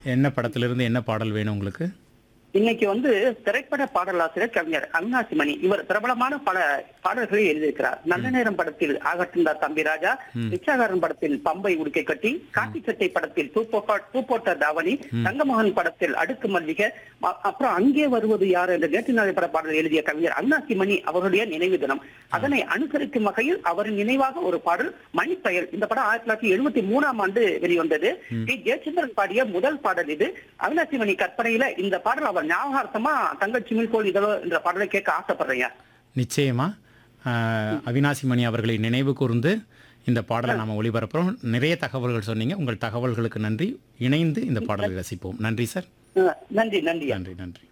என்ன படத்திலிருந்து என்ன பாடல் வேணும் உங்களுக்கு இன்னைக்கு வந்து திரைப்பட பாடலாசிரியர் கவிஞர் அவினாசி மணி இவர் பிரபலமான பல பாடல்களை எழுதியிருக்கிறார் நல்ல நேரம் படத்தில் ஆகட்டுண்டா தம்பி ராஜா நிச்சாகாரன் படத்தில் பம்பை உடுக்கை கட்டி காட்டிச்சட்டை படத்தில் தூப்போ- தூப்போட்ட தாவணி தங்கமகன் படத்தில் அடுக்கு மல்லிகை அ- அப்புறம் அங்கே வருவது யார் என்ற நேற்று நாளை பட பாடல் எழுதிய கவிஞர் அவினாசி மணி அவருடைய நினைவு தினம் அதனை அனுசரிக்கும் வகையில் அவரின் நினைவாக ஒரு பாடல் மணிப்பயல் இந்த படம் ஆயிரத்தி தொள்ளாயிரத்தி எழுபத்தி மூணாம் ஆண்டு வெளிவந்தது டி ஜெயச்சந்திரன் பாடிய முதல் பாடல் இது அவினாசி மணி கற்பனையில இந்த பாடல் அவர் ஞாபகார்த்தமா தங்கச்சி மில்கோல் இதழோ என்ற பாடலை கேட்க ஆசைப்படுறீங்க நிச்சயமா ஆஹ், அவினாசி மணி அவர்களை நினைவு கூர்ந்து இந்த பாடலை நாம் ஒளிபரப்புறோம் நிறைய தகவல்கள் சொன்னீங்க உங்கள் தகவல்களுக்கு நன்றி இணைந்து இந்த பாடலை ரசிப்போம் நன்றி சார் அஹ் நன்றி நன்றி நன்றி நன்றி